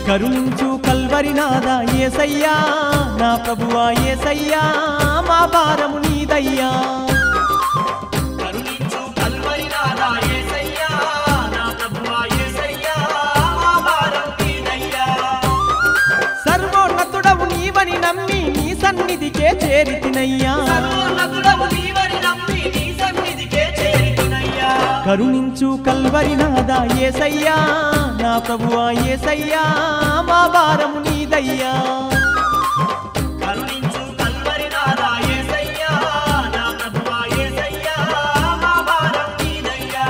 కరుణించు కల్వరినాదా ఏసయ్యా నా ప్రభువా ఏసయ్యా మా భారము నీదయ్యా కరుణించు కల్వరినాథా యేసయ్యా నా ప్రభువా యేసయ్యా మా భారం నీదయ్యా సర్వోన్నతుడవు నీవని నమ్మి నీ సన్నిధికే చేరితినయ్యా సర్వోన్నతుడవు నీవని నమ్మి నీ సన్నిధికే చేరితినయ్యా కరుణించు కల్వరినాదా ఏసయ్యా నా ప్రభువా ఏసయ్యా మా భారము నీదయ్యా కరుణించు కల్వరినాథా యేసయ్యా నా ప్రభువా యేసయ్యా మా భారం నీదయ్యా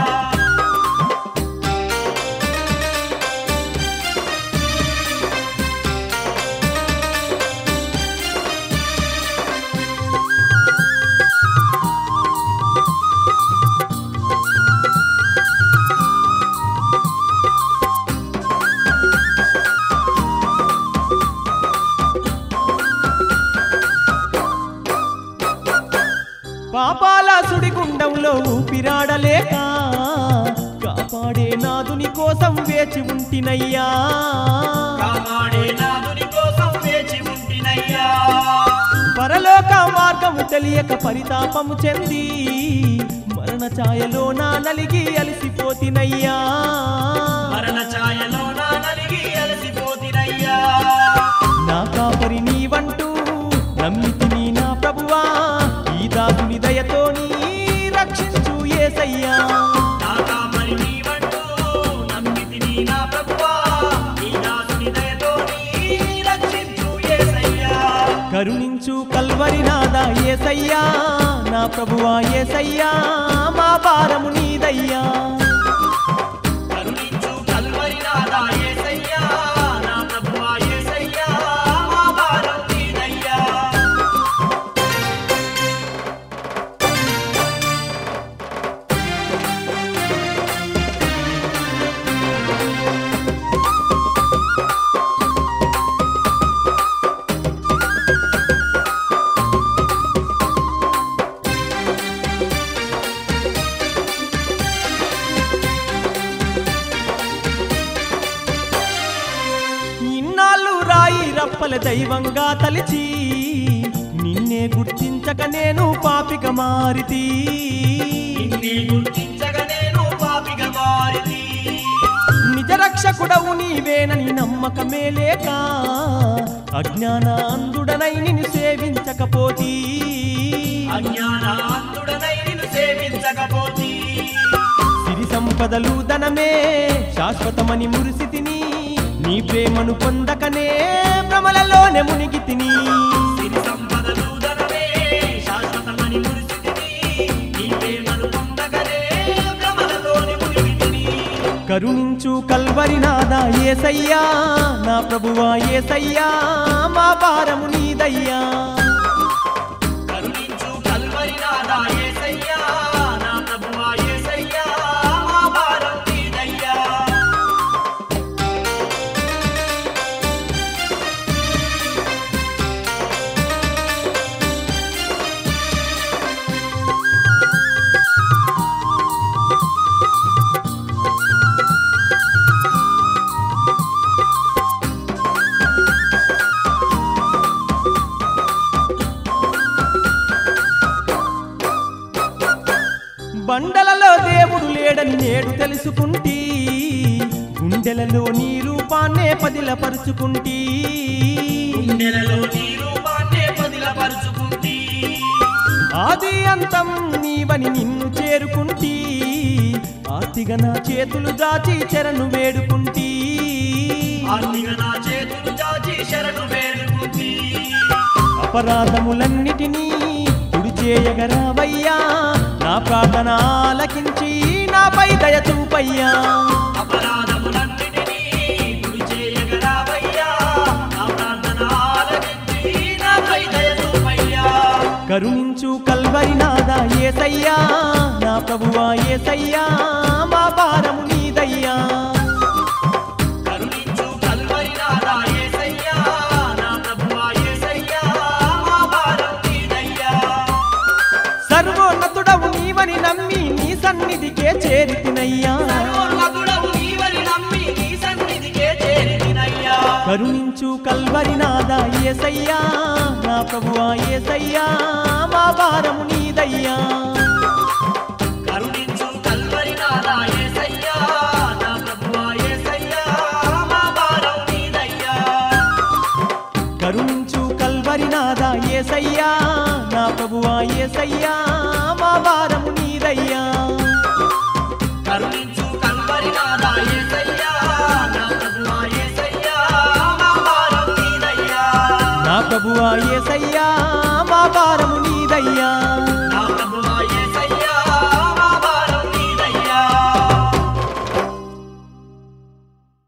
పాపాల సుడిగుండంలో ఊపిరాడలేక కాపాడే నాదుని కోసం వేచి ఉంటినయ్యా కాపాడే నాదుని కోసం వేచి ఉంటినయ్యా పరలోక మార్గము తెలియక పరితాపము చెంది మరణ ఛాయలో నా నలిగి అలసిపోతినయ్యా మరణ ఛాయలో నా నలిగి అలసిపోతినయ్యా నా కాపరి నీవంటూ నమ్మితిని నా ప్రభువా ఈ దాసుని దయతోని రక్షించు ఏసయ్యా నా కాపరి నీవంటూ నమ్మితిని నా ప్రభువా నీ దాసుని దయతోని రక్షించు యేసయ్యా కరుణించు కల్వరినాదా ఏసయ్యా నా ప్రభువా ఏసయ్యా మా భారము నీదయ్యా కరుణించు కల్వరినాథా యేసయ్యా నా ప్రభువా యేసయ్యా మా భారం నీదయ్యా ఇన్నాళ్ళు రాయి రప్పల దైవంగా తలిచి నిన్నే గుర్తించక నేను పాపిక మారితి నిన్నే గుర్తించగా నేను పాపిగా మారితి నిజ రక్షకుడవు నీవేనని నమ్మకమే లేక అజ్ఞాన అందుడనై నిన్ను సేవించకపోతీ అజ్ఞానాంతుడనై నిన్ను సేవించకపోతి సిరి సంపదలు ధనమే శాశ్వతమని మురిసితిని నీ ప్రేమను పొందకనే భ్రమలలోనే మునిగి తిని సిరి సంపదలు ధనమే శాశ్వతమని మురిసితిని నీ ప్రేమను పొందగలే భ్రమలలోని మునిగితిని కరుణించు కల్వరినాదా ఏసయ్యా నా ప్రభువా ఏసయ్యా మా భారము నీదయ్యా కరుణించు కల్వరినాథా యేసయ్యా నా ప్రభువా యేసయ్యా మా భారం నీదయ్యా బండలలో దేవుడు లేడని నేడు తెలుసుకుంటీ గుండెలలో నీ రూపాన్నే పదిలపరుచుకుంటీ గుండెలలో నీ రూపాన్నే పదిలపరుచుకుంటి ఆది అంతం నీవని నిన్ను చేరుకుంటీ ఆర్తిగా నా చేతులు దాచి చెరను వేడుకుంటీ ఆర్తిగా నా చేతులు చాచి శరణు వేడుకుంటి అపరాధములన్నిటినీ తుడి చేయగరావయ్యా నా ప్రార్థన ఆలకించి నాపై దయ చూపయ్యా అపరాధములన్నిటినీ గుడి చేయగలవయ్యా నా ప్రార్థన ఆలకించి నాపై దయ చూపయ్యా కరుణించు కల్వరినాదా ఏసయ్యా నా ప్రభువా ఏసయ్యా మా భారము నీదయ్యా కరుణించు కల్వరినాథా యేసయ్యా నా ప్రభువా యేసయ్యా మా భారం నీదయ్యా సర్వోన్నతుడవు నీవని నమ్మి నీ సన్నిధికే చేరితినయ్యా సర్వోన్నతుడవు నీవని నమ్మి నీ సన్నిధికే చేరితినయ్యా కరుణించు కల్వరినాదా ఏసయ్యా నా ప్రభువా ఏసయ్యా మా భారము నీదయ్యా కరుణించు కల్వరి నాదా యేసయ్యా నా ప్రభువా యేసయ్యా మా భారం నీదయ్యా కరుణించు కల్వరినాదా ఏసయ్యా నా ప్రభువా ఏసయ్యా మా భారము నీదయ్యా కరుణించు కల్వరి నాదా యేసయ్యా నా ప్రభువా యేసయ్యా మా భారం నీదయ్యా నా ప్రభువా ఏసయ్యా మా భారము నీదయ్యా